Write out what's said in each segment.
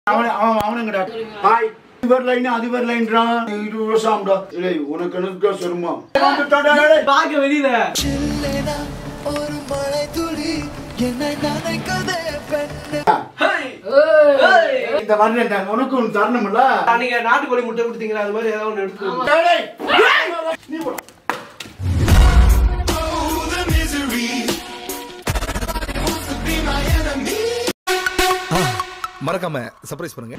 அவன் அவன் அவனுங்கடா ஹாய் இவர் லைன் அது இவர் லைன்றான் இருபது வருஷம் ஆகும்டா இல்லை உனக்கு எனக்கு சிரமம் வந்துட்டான்டா, ஏய். பாக்க வெளியில சில்லேனா ஒரு மழை துளி என்னை நனைக்குதே பெண்ணே இந்த வரல உனக்கு ஒன்று தரணும்ல நீங்க நாட்டுக்கோழி முட்டை கொடுத்தீங்களா அது மாதிரி ஏதாவது ஒண்ணு எடுத்து ஏய், ஏய். நீ போடா. மறக்காம சர்ப்ரைஸ் பண்ணுங்க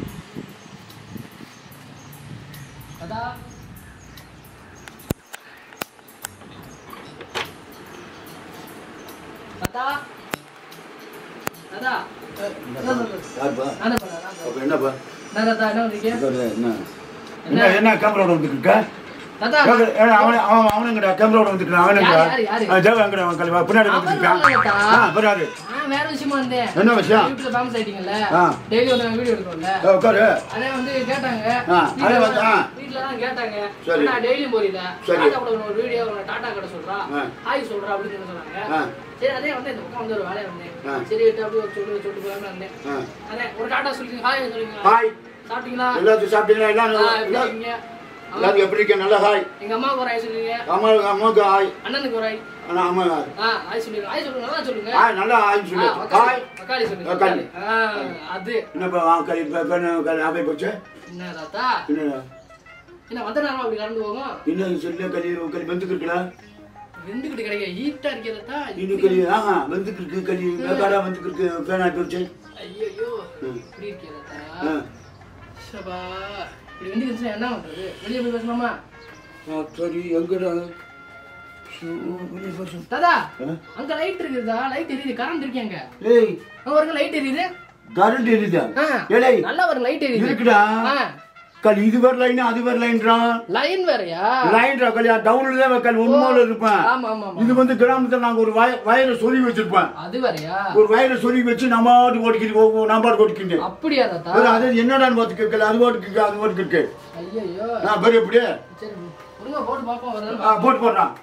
யாருப்பா? அப்ப என்னப்பா என்ன என்ன என்ன கேமராவோட வந்துருக்க அவன் அவன் அவனுங்கடா கேமராவோட வந்துருக்கான் அவனுங்கடா யாரு, யாரு? ஆ, தேவ எங்கடா அவன் கழிவா பின்னாடி வந்துருக்கான் அவன் வரலடா. ஆ பின்னாடி வேற விஷயமா இருந்தேன் என்ன விஷயம் யூடியூப்ல ஃபேமஸ் ஆயிட்டீங்கல்ல ஆ. டெய்லி வந்து வீடியோ எடுக்கணும்ல ஏ, உட்காரு அதே வந்து கேட்டாங்க ஆ, அதே வந்து, ஆ. வீட்ல தான் கேட்டாங்க சரி. நான் டெய்லியும் போறீல சரி. டாடா கூட ஒரு வீடியோ ஒரு டாடா கடை சொல்றா ஆ. ஹாய் சொல்றா அப்படின்னு சொல்லி சொன்னாங்க ஆ. சரி அதே வந்து இந்த பக்கம் வந்து ஒரு வேலையை வந்தேன் ஆ. சரி விட்டு அப்படியே ஒரு சொல்லி சொல்லிட்டு போலாம்னு வந்தேன் ஆ. அதே ஒரு டாடா சொல்லுங்க ஹாய் சொல்லுங்க ஹாய் சாப்பிட்டீங்களா எல்லாத்தையும் சாப்பிட்டீங்களா ஆ, எப்படி எல்லாரும் இருக்கீங்க எல்லாத்துக்கும் எப்படி இருக்கீங்க நல்லா ஹாய் எங்க அம்மாவுக்கு ஒரு ஹாய் சொல்லுங்க அம்மா அம்மாவுக்கு ஹாய் அண்ணனுக்கு ஒரு ஹாய் அண்ணா அம்மா ஆ ஹாய் சொல்லுங்க ஹாய் சொல்லுங்க நல்லா சொல்லுங்க ஹாய் நல்லா ஹாய் ஆ, சொல்லு வக்காளி ஹாய் வக்காளி சொல்லுங்க வக்காளி. வக்காளி. ஆ, அது என்னப்பா ஆ, கறி பெ- பெண்ணு கறி ஆபை போச்சு என்ன தாத்தா என்ன என்ன வந்த நேரம் அப்படி கலந்து போகும் இன்னும் சொல்ல கறி கறி வெந்துக்கு இருக்குல்ல வெந்துக்கிட்டு கிடைக்க ஹீட்டா இருக்கிறதா இன்னும் கறி ஆஹா வெந்துக்கு இருக்கு கறி வேகாடா வெந்துக்கு இருக்கு பேனா போச்சு ஐயோ ம். இப்படி இருக்கிறதா ஆ. சபா இப்படி வெந்துக்கிச்சுன்னா என்ன பண்றது வெளியே போய் பேசலாமா ஆ, சரி எங்கடா ஷூ, வெளிய போ, ஷூ. தாதா ஆ? அங்க லைட் இருக்குதா லைட் எரியுது கரண்ட் இருக்கேங்க ஏய் அங்க ஒரு லைட் எரியுது கரண்ட் எரியுதா ஆ. ஏலே நல்லா ஒரு லைட் எரியுது இருக்குடா ஆ. கல் இது வேற லைன் அது வேற லைன்றான் லைன் வேறயா லைன்டா கல்யா டவுன்ல தான் கல் உண்மையில இருப்பேன் ஆமா ஆமா ஆமா இது வந்து கிராமத்துல நாங்க ஒரு வய வயலை சொல்லி வச்சிருப்பேன் அது வேறயா ஒரு வயலை சொல்லி வச்சு நம்ம பாட்டு ஓடிக்கிட்டு நான் பாட்டு ஓடிக்கிட்டு அப்படியா தாத்தா அது என்னடான்னு பார்த்து கேட்கல அது பாட்டு கேட்க அது பாட்டு கேட்க ஐயோ நான் பெரிய எப்படியே சரி ஒழுங்கா போட்டு பாப்போம் வருதான்னு ஆ, போட்டு போடுறான்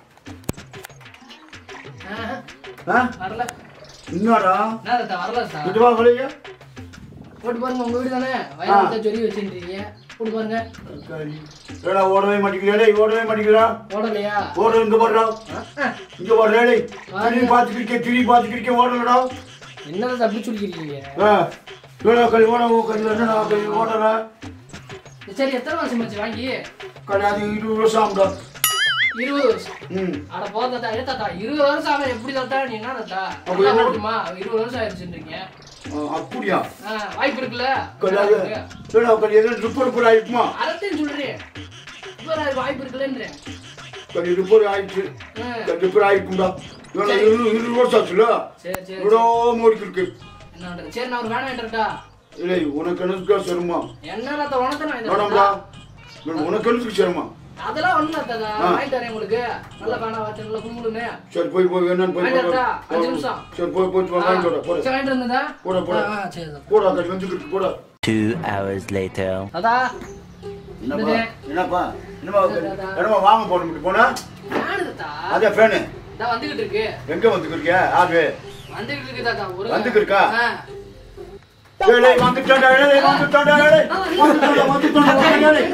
ஆஹா, ஆ? வரல என்னடா என்ன தாத்தா வரல சார் இது வா வழியா போட்டு பாருங்க உங்க வீடு தானே வயலா சொல்லி வச்சுருக்கீங்க போட்டு பாருங்க ஏடா ஓடவே மாட்டேங்கிறா டேய் ஓடவே மாட்டேங்கிறா ஓடலையா ஓட இங்க போடுறா ஆ, இங்க போடுறா டேய் திரி பார்த்துக்கிட்டே திரி பார்த்துக்கிட்டே ஓடலடா என்ன தாத்தா அப்படி சொல்லிக்கிறீங்க ஆ ஏடா கல் ஓட கல் என்னடா கல் ஓடல சரி எத்தனை வருஷம் ஆச்சு வாங்கி கல் அது இருபது வருஷம் ஆகும்டா இருபது வருஷம் ம் அட போ தாத்தா ஏ தாத்தா இருபது வருஷம் ஆகும் எப்படி தாத்தா நீ என்ன தாத்தா அப்ப நல்லா என்ன? ஓட்டுமா இருபது வருஷம் ஆயிடுச்சுன்றீங்க ஆ, அப்படியா ஆ, வாய்ப்பு இருக்குல்ல கல் அது ஏடா கல் எதுவும் ரிப்போர்ட் ரிப்போர்ட் ஆயிடுமா அதைத்தான் சொல்றேன் இப்போ வாய்ப்பு இருக்குல்லன்றேன் கல் ரிப்போர்ட் ஆயிடுச்சு ஆ, கல் ரிப்போர்ட் ஆயிடுச்சுடா இவ்வளோ இருபது இருபது வருஷம் ஆச்சுல சரி சரி இவ்வளோ மோடிக்கு இருக்கு என்ன பண்றது சரி நான் ஒரு வேணாம் என்றட்டா இல்லை உனக்கு எனக்கு சிரமம் என்ன தாத்தா உனக்கு நான் இதை வேணாம்டா தாத்தா. உனக்கு எனக்கு சிரமம் அதெல்லாம் ஒண்ணும் தாத்தா ஆ. வாங்கிட்டு வரேன் உங்களுக்கு நல்ல வேணா வச்சு நல்ல கும்பிடுங்க சரி போய் போய் என்னன்னு போய் வாங்கிட்டு போய் வரட்டா? அஞ்சு போய். நிமிஷம். சரி போய் போய் போய் வாங்கிட்டு வர போட சரி வாங்கிட்டு வந்ததா போட போட ஆ, ஆ, சரி தாத்தா போடா கறி வந்து இருக்கு போடா Two hours later. தாத்தா என்னப்பா என்னது? என்னப்பா என்னப்பா என்னடா? என்னப்பா வாங்க போட முடியும் போனா ஃபேனு தாத்தா அதே ஃபேனு இதான் வந்துகிட்டு இருக்கு எங்க வந்துக்கிறியா யாரு வந்துகிட்டு இருக்கு தாத்தா ஒரு வந்துகிட்டு இருக்கா? ஆ. ஏய் டேய் வந்துட்டான்டா ஏய் டேய் வந்துட்டான்டா ஏய் டேய் வந்துட்டான்டா வந்துட்டான்டா ஏய் டேய்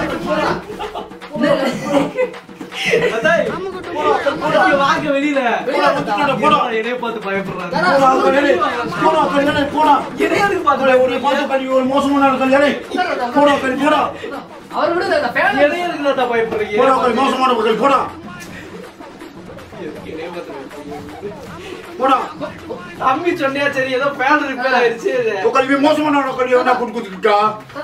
வாங்க வெளியில வெளியில தாத்தா. போடா என்னைய பார்த்து பயப்படுறாங்க தாத்தா, போடா கறி போடா கறி ஏய் போடா என்னையாருக்கு பாக்கல ஒரு பார்த்து கறி ஒரு மோசமான கறி ஏய் போடா கறி போடா அவர் விடு தாத்தா ஃபேன் என்னையாருக்கு தாத்தா பயப்படுறீங்க போடா கறி மோசமான கறி போடா போடா தம்பி சொன்னியா சரி ஏதோ ஃபேன் ரிப்பேர் ஆயிருச்சு கல்வி மோசமான கல்வி என்ன கொடுத்து கொடுத்துட்டா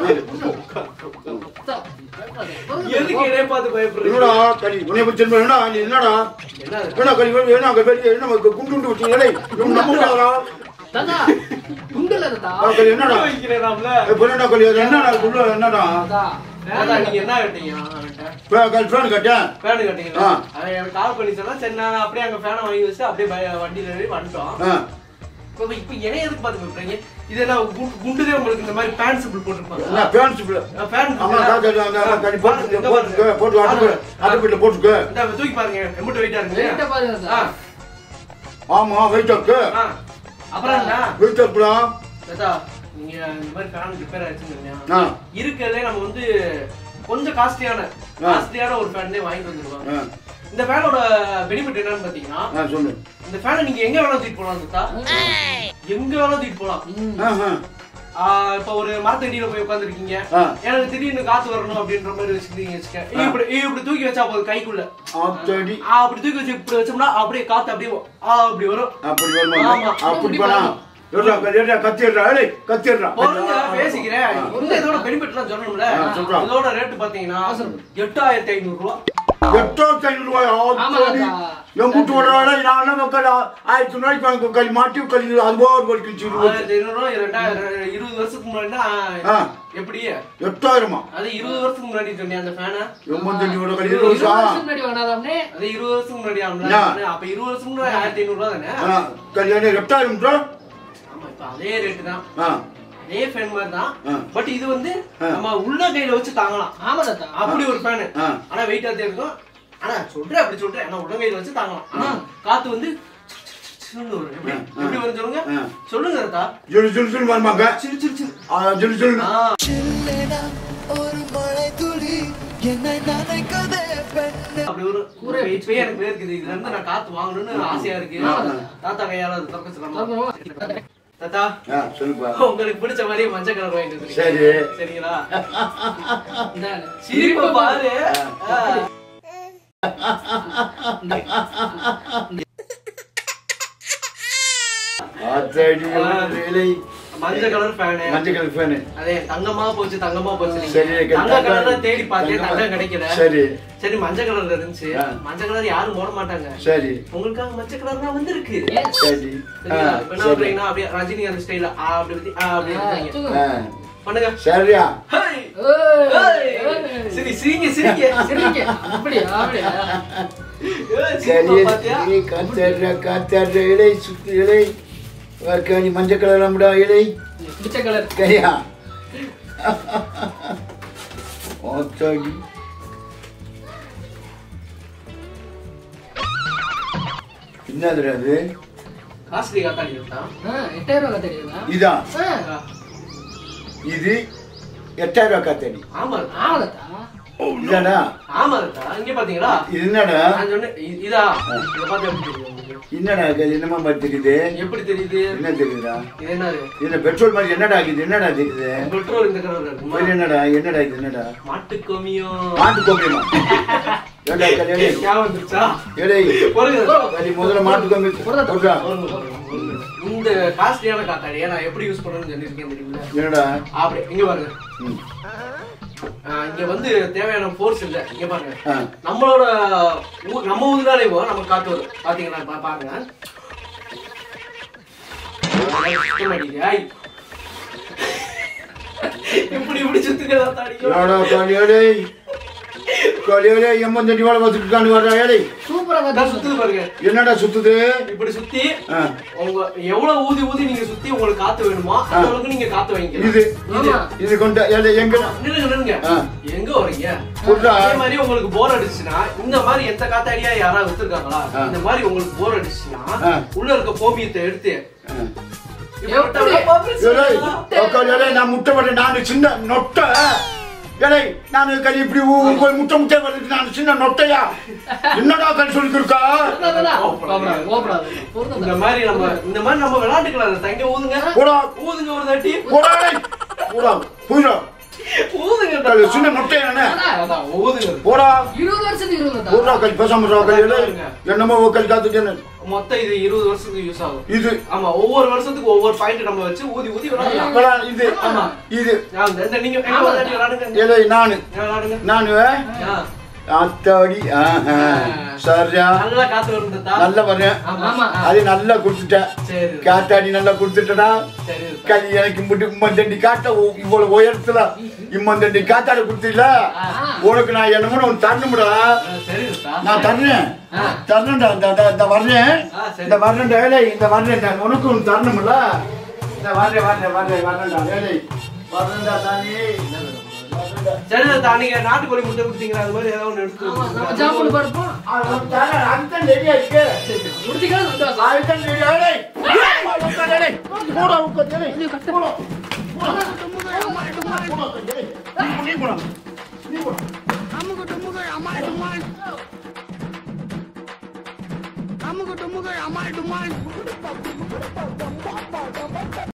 எதுக்கு என்னைய பார்த்து பயப்படுறீங்க என்னடா கல்வி உன்னை பத்தி தெரியுமா? என்னடா நீ என்னடா என்ன என்ன கல்வி என்ன கல்வி என்ன குண்டு குண்டு வச்சு ஏய் இவன் நம்ப முடியாதா தாத்தா குண்டுல தாத்தா கல்வி என்னடா வைக்கிறேன்ல இப்ப என்னடா கல்வி அது என்னடா உள்ள என்னடா தாத்தா தாத்தா நீங்க என்ன கேட்டீங்க அவன்கிட்ட கல் ஃபேன் கட்டேன் ஃபேன் கட்டிங்களா ஆ. அவன் எனக்கு கால் பண்ணி சொன்னா சரி நான் அப்படியே அங்க ஃபேனை வாங்கி வச்சு அப்படியே பய- வண்டியில ஏறி வந்துட்டோம் ஆ இப்ப இப்ப என்ன எதுக்கு பார்த்து பயப்படுறீங்க இது என்ன கு- குண்டுதே உங்களுக்கு இந்த மாதிரி பேண்ட் சிம்பிள் போட்டுருப்பாங்க என்ன பேண்ட் சிப்பிள் ஃபேன் ஆமா காக்கா அந்த கல்வி போட்டு போட்டுக்க போட்டு ஆட்டு ஆட்டு வீட்டுல போட்டுக்க இந்த தூக்கி பாருங்க எம்பிட்டு வெயிட்டா வெயிட்ட இருக்கு பாருங்க ஆ, தாத்தா ஆமா வெயிட் இருக்கு ஆ. அப்புறம் என்ன வெயிட் இருக்குடா தாத்தா நீங்க இந்த மாதிரி ஃபேன் ரிப்பேர் ஆயிடுச்சுன்னு ஆ இருக்கிறதுலே நம்ம வந்து கொஞ்சம் காஸ்ட்லியான காஸ்ட்லியான ஒரு ஃபேனே வாங்கிட்டு வந்துருக்கோம் ஆ இந்த ஃபேனோட பெனிஃபிட் என்னன்னு பாத்தீங்கன்னா ஆ சொல்லு இந்த ஃபேனை நீங்க எங்க வேணாலும் தூக்கிட்டு போலாம் தாத்தா எங்க வேணாலும் தூக்கிட்டு போலாம் ஆஹா ஆஹ் இப்ப ஒரு மரத்தடியில போய் உட்காந்துருக்கீங்க ஆ எனக்கு திடீர்னு காத்து வரணும் அப்படின்ற மாதிரி வச்சுக்கிட்டீங்க வச்சுக்க ஏய், இப்படி ஏய், இப்படி தூக்கி வச்சா போதும் கைக்குள்ள ஆத்தடி ஆ, அப்படி தூக்கி வச்சு இப்படி வச்சோம்னா அப்படியே காத்து அப்படியே ஆ, அப்படி வரும் அப்படி வருமா ஆமா. அப்படி போனா ஏடா ஏடா கத்திடுறா ஏய் கத்திடுறா பொருங்க பேசிக்கிறேன் இந்த இதோட பெனிஃபிட் எல்லாம் சொல்லணும்ல ஆ, சொல்றா. இதோட ரேட் பாத்தீங்கன்னா எட்டாயிரத்தி ஐநூறு ரூபா எட்டாயிரத்தி ஐநூறு ரூபாய் ஆமா, ஆத்தடி தாத்தா. என் கூட்டு வர நான் மக்கள் ஆயிரத்தி ரூபாய்க்கு வாங்கி கல் மாட்டி கல் அது போர் படிக்கிச்சு ஆயிரத்தி ஐநூறு ரூபா ரெண்டாயிரம் இருபது வருஷத்துக்கு முன்னாடினா ஆ. எப்படி எட்டாயிரமா அது இருபது வருஷத்துக்கு முன்னாடி சொன்னேன் அந்த ஃபேனை எண்பத்தஞ்சு ரூபாய் கல் இருபது இருபது வருஷம் வருஷத்துக்கு முன்னாடி வாங்கினாதாம்னே அது இருபது வருஷத்துக்கு முன்னாடி ஆகும்ல என்ன? அப்ப இருபது வருஷத்துக்கு முன்னாடி ஆயிரத்தி ஐநூறு ரூபா தானே ஆ, கல்யாணம் எட்டாயிரம் ரூபா ஆமா இப்ப அதே ரேட்டு தான் ஆ அதே ஃபேன் மாதிரி தான் ஆ. பட் இது வந்து ஆ. நம்ம உள்ள கையில வச்சு தாங்கலாம் ஆமா தாத்தா அப்படி ஒரு ஃபேனு ஆ. ஆனா வெயிட் தான் இருக்கும் ஆனா சொல்றேன் அப்படி சொல்றேன் ஆனா உள்ள கையில வச்சு தாங்கலாம் ஆனா காத்து வந்து சில்லுன்னு வரும். எப்படி எப்படி வரும் சொல்லுங்க ஆ. சொல்லுங்க ரத்தா ஜிலு ஜிலு ஜிலு வருமாங்க சிறு சிறு சிறு ஆ, ஜிலு ஜிலு ஆ சில்லேனா ஒரு மழை துளி என்னை நினைக்கதே பெண்ணே அப்படி ஒரு கூரை இப்பயே எனக்கு இருக்குது இதுல இருந்து நான் காத்து வாங்கணும்னு ஆசையா இருக்கு தாத்தா கையால அது திறக்க சொல்லலாம் தாத்தா ஆ சொல்லுப்பா உங்களுக்கு பிடிச்ச மாதிரி மஞ்சள் கலர் வாங்கிட்டு வந்துருக்கீங்க. சரி. சரிங்களா இந்தாங்க. சிரிப்பை பாரு ஆ. ஆத்தாடி வேலை மஞ்சள் கலர் ஃபேனு மஞ்சள் கலர் ஃபேனு அதே தங்கமா போச்சு தங்கமா போச்சு சரி, தங்க கலர்ல தேடி பார்த்தேன் தங்கம். தங்கம் கிடைக்கல சரி சரி மஞ்சள் கலர்ல இருந்துச்சு ஆ. மஞ்சள் கலர் யாரும் போட மாட்டாங்க சரி உங்களுக்காக மஞ்சள் கலர் தான் வந்திருக்கு சரி ஆ, சரியா? இப்ப என்ன சரி பண்றீங்கன்னா அப்படியே ரஜினிகாந்த் ஸ்டைல அப்படி இப்படி, ஆ, அப்படி ஆ, இருக்கீங்க. தூக்கு. ஆ, பண்ணுங்க சரியா ஹேய்! ஏய், ஹேய்! சரி சிரிங்க சிரிங்க சரிங்க. அப்படியா அப்படியா ஏய், சரி சிரிப்பா பாத்தியா? காத்தாடுற காத்தாடுற இலை சுத்தி இலை வார்க்காணி மஞ்சள் கலர் நம்மடா இலை பிடிச்ச கலர் சரியா ஆத்தாடி என்னது அது காஸ்ட்லி காத்தாடி தான் எட்டாயிரம் ரூபாய் தெரியுதா இதான் ஆ, இது எட்டாயிரம் ரூபாய் காத்தாடி ஆமா ஆமா தாத்தா இதாடா ஆமா இருக்கா இங்க பாத்தீங்களா இது என்னடா நான் சொன்னேன் இ- இதா இத பார்த்தா எப்படி தெரியும் உங்களுக்கு? என்னடா இது என்னமா மாதிரி தெரியுது எப்படி தெரியுது என்ன தெரியுதா இது என்னது இதுல பெட்ரோல் மாதிரி என்னடா இது என்னடா தெரியுது பெட்ரோல் இந்த கலர்ல இருக்குமா இது என்னடா என்னடா இது என்னடா மாட்டு கோமியம் மாட்டு கோமியமா ஏடா கல்யாணி ஞாபகம் வந்துருச்சா ஏடே பொறுங்க. கலி முதல்ல மாட்டு கோமி போடுறா பொறுங்க, பொறுங்க, பொறுங்க. இந்த காஸ்ட்லியான காத்தாடியை நான் எப்படி யூஸ் பண்ணணும்னு சொல்லியிருக்கேன் தெரியுங்களா என்னடா அப்படி இங்க பாருங்க ம். ஆஹ் இங்க வந்து தேவையான ஃபோர்ஸ் இல்ல இங்க பாருங்க ஆ. நம்மளோட ஊ- நம்ம ஊதுனாலே போதும் நமக்கு காத்து வரும் பாத்தீங்களா பா- பாருங்க சுத்த மாட்டேங்குது. ஐ. இப்படி இப்படி சுத்துக்கிறதா தாடிக்கும் ஏடா கல்யாணி கல்யாணி எம்மந்தடி வேலை பார்த்துட்டு இருக்கான்னு வர்றா ஏடே சூப்பரா நான் தாத்தா சுத்துது பாருங்க என்னடா சுத்துது இப்படி சுத்தி ஆ. உங்க எவ்வளவு ஊதி ஊதி நீங்க சுத்தி உங்களுக்கு காத்து வேணுமோ அந்த அளவுக்கு நீங்க காத்து வாங்கிக்கலாம் இது ஆமா. இது கொண்ட ஏடே எங்க நில்லுங்க நில்லுங்க ஆ. எங்க வரீங்க புரியுதா? அதே மாதிரி உங்களுக்கு போர் அடிச்சுன்னா இந்த மாதிரி எந்த காத்தாடியா யாராவது வித்துருக்காங்களா ஆ. இந்த மாதிரி உங்களுக்கு போர் அடிச்சுன்னா ஆ. உள்ள இருக்க போமியத்தை எடுத்து ஆ. இப்படி விட்டா bubbles ஏடே வரும். கல்யாணி நான் முட்டை வரேன் நான் சின்ன நொட்டை ஏடே நான் கலி இப்படி ஊ- போய் முட்டை முட்டை வருது நான் சின்ன நொட்டையா என்னடா கல் சொல்லி இருக்கா கோபப்படாது கோபப்படாது பொறுங்க இந்த மாதிரி நம்ம இந்த மாதிரி நம்ம விளையாட்டுக்கலாம் தங்க ஊதுங்க போடா ஊதுங்க ஒரு தட்டி போடா டேய். போடா போயிடா ஊதுங்க கல் சின்ன நொட்டையா என்ன அதான், ஊதுங்க போடா இருபது வருஷத்துக்கு இருபது போடா தாத்தா கல் பேசாம இருடா, கல் ஏடே. என்னமோ கல் காத்துட்டேன்னு மொத்தம் இது இருபது வருஷத்துக்கு யூஸ் ஆகும் இது ஆமா ஒவ்வொரு வருஷத்துக்கு ஒவ்வொரு பாயிண்ட் நம்ம வச்சு ஊதி ஊதி விளையாடலாம் இப்படா இது ஆமா. இது ஆ, இந்த- இந்த நீங்க எங்க விளையாடி விளையாடுங்க ஏலே நானு விளையாடுங்க நானு ஆ. அத்தாடி ஆஹா சரியா நல்லா காத்து வருது தாத்தா. நல்ல வரேன் ஆமா அது நல்லா கொடுத்துட்டேன் சரி காத்தாடி நல்லா கொடுத்துட்டடா சரி கை எனக்கு முட்டு இம்மந்தண்டி காட்ட உ- இவ்வளவு உயரத்துல இம்மந்தண்டி காத்தாடி கொடுத்தீல உனக்கு நான் என்னமோ ஒன்று தரணும்டா ஆ, சரி தாத்தா. நான் தர்றேன் தரணும்டா இந்த இந்த- இந்த வர்றேன் ஆ, சரி. இந்த வர்றேன்டா வேலை இந்த வர்றேன் நான் உனக்கு ஒன்று தரணும்ல இந்த வர்றேன் வர்றேன் வர்றேன் வர்றேன்டா வேலை வர்றேன்டா சாமி வர்றேன்டா. சரி தாத்தா, நீங்க நாட்டுக்கோழி முட்டை கொடுத்தீங்களா அது மாதிரி ஏதாவது ஒண்ணு எடுத்து ஆமா நம்ம கொடுங்க. ஜாமுன் பருப்போம் ஆ, உனக்கு தரேன். அதுதான் ரெடியா இருக்கு முடிச்சுக்கலாம் சந்தோஷம் அதுதான் ரெடியா டேய். அதுதான் டேய். போடா உட்காந்து டேய். போடா. போடா. போடா, ஏய், நீ நீ போடா. நீ போடா. அமுகு டுமுகு அமால் டுமால் அமுகு டுமுகு அமால் டுமால்